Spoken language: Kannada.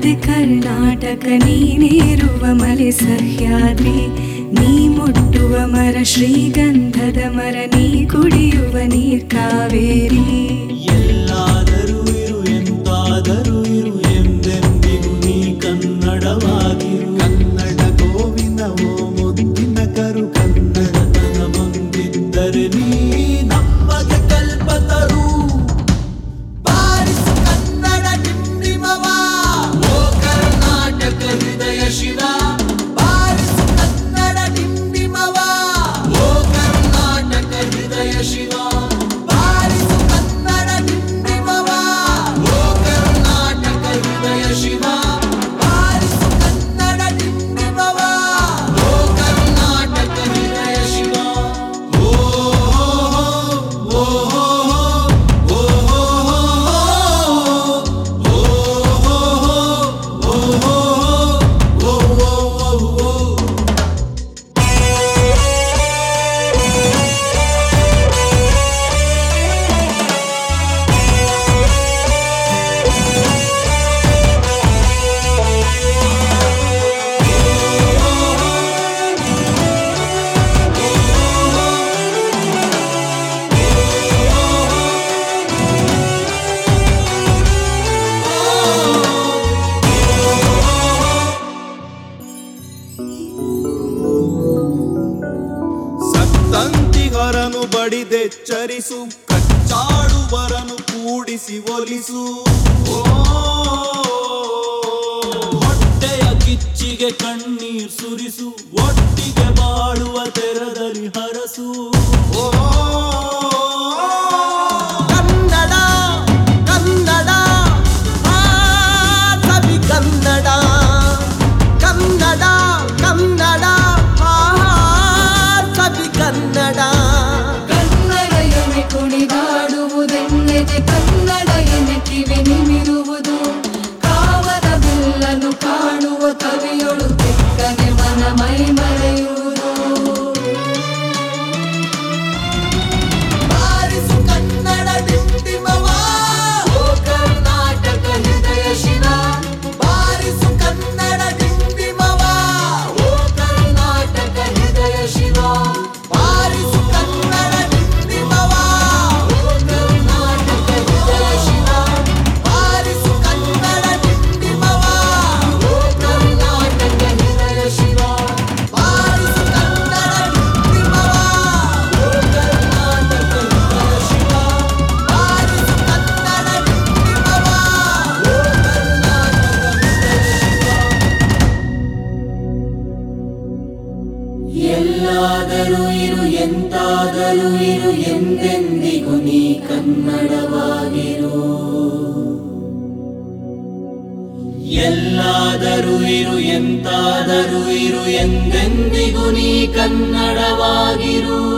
ಇದೆ ಕರ್ನಾಟಕ ನೀನೇರುವ ಮಲೆ ಸಹ್ಯಾದ್ರಿ ನೀ ಮುಟ್ಟುವ ಮರ ಶ್ರೀಗಂಧದ ಮರ ನೀ ಕುಡಿಯುವ ನೀರ್ ಕಾವೇರಿ ಎಲ್ಲಾದರೂ ಇರು ಎಂತಾದರೂ ಇರು ಎಂದೆಂದಿಗೂ ನೀ ಕನ್ನಡವಾಗಿರು ಕನ್ನಡ ಗೋವಿನ ಓ ಮುದ್ದಿನ ಕರು ಕನ್ನಡತನ ಬಂದಿದ್ದರೆ ನೀ ನಮಗೆ ಕಲ್ಪತರು ಬಾರಿಸು ಕನ್ನಡ ಡಿಂಡಿಮವ ಓ ಕರ್ನಾಟಕ ಹೃದಯ ಶಿವ ಬಾರಿಸು ಕನ್ನಡ ಡಿಂಡಿಮವ ಓ ಕರ್ನಾಟಕ ಹೃದಯ ಶಿವ ಬಾರಿಸು ಕನ್ನಡ ಡಿಂಡಿಮವ ಓ ಕರ್ನಾಟಕ ಹೃದಯ ಶಿವ ಬಾರಿಸು ಕನ್ನಡ ಡಿಂಡಿಮವ ಓ ಕರ್ನಾಟಕ ಹೃದಯ ಶಿವ ಓ ಓ ಓ ಸತ್ತಂತಿಗರನು ಬಡಿದೆಚ್ಚರಿಸು ಕಚ್ಚಾಡುವರನು ಕೂಡಿಸಿ ಒಲಿಸು ಓ, ಹೊಟ್ಟೆಯ ಕಿಚ್ಚಿಗೆ ಕಣ್ಣೀರ್ ಸುರಿಸು ಒಟ್ಟಿಗೆ ಬಾಳುವ ತೆರದಲ್ಲಿ ಹರಸು ಓ, ಕನ್ನಡ ಕನ್ನಡ ಆ ಕವಿ ಕನ್ನಡ ಕನ್ನಡ ಕನ್ನಡ ಆ ಕವಿ ಕನ್ನಡ ಕನ್ನಡ ಎನೆ ಕುಣಿದಾಡುವುದೆನ್ನೆದೆ ಕನ್ನಡ ಎನೆ ಕಿವಿ ನಿಮಿರುವುದು ಕಾವದ ಬಿಲ್ಲನ್ನು ಕಾಣುವ ಕವಿಯೊಳು ತೆಕ್ಕನೆ ಮನ ಮೈ ಮರೆಯುವುದು ಬಾರಿಸು ಕನ್ನಡ ಡಿಂಡಿಮವ ಓ ಕರ್ನಾಟಕ ಹೃದಯ ಶಿವ ಬಾರಿಸು ಕನ್ನಡ ಡಿಂಡಿಮವ ಓ ಕರ್ನಾಟಕ ಹೃದಯ ಶಿವ ಬಾರಿಸು ಕನ್ನಡ ಡಿಂಡಿಮವ ಓ ಕರ್ನಾಟಕ ಹೃದಯ ಶಿವ ಬಾರಿಸು ಕನ್ನಡ ಡಿಂಡಿಮವ ಓ ಕರ್ನಾಟಕ ಹೃದಯ ಶಿವ ಬಾರಿಸು ಕನ್ನಡ ಡಿಂಡಿಮವ ಓ ಕರ್ನಾಟಕ ಹೃದಯ ಶಿವ ಬಾರಿಸು ಕನ್ನಡ ಡಿಂಡಿಮವ ಓ ಎಲ್ಲಾದರೂ ಇರು ಎಂತಾದರೂ ಇರು ಎಂದೆಂದಿಗೂ ನೀ ಕನ್ನಡವಾಗಿರು ಎಲ್ಲಾದರೂ ಇರು ಎಂತಾದರೂ ಇರು ಎಂದೆಂದಿಗೂ ನೀ ಕನ್ನಡವಾಗಿರು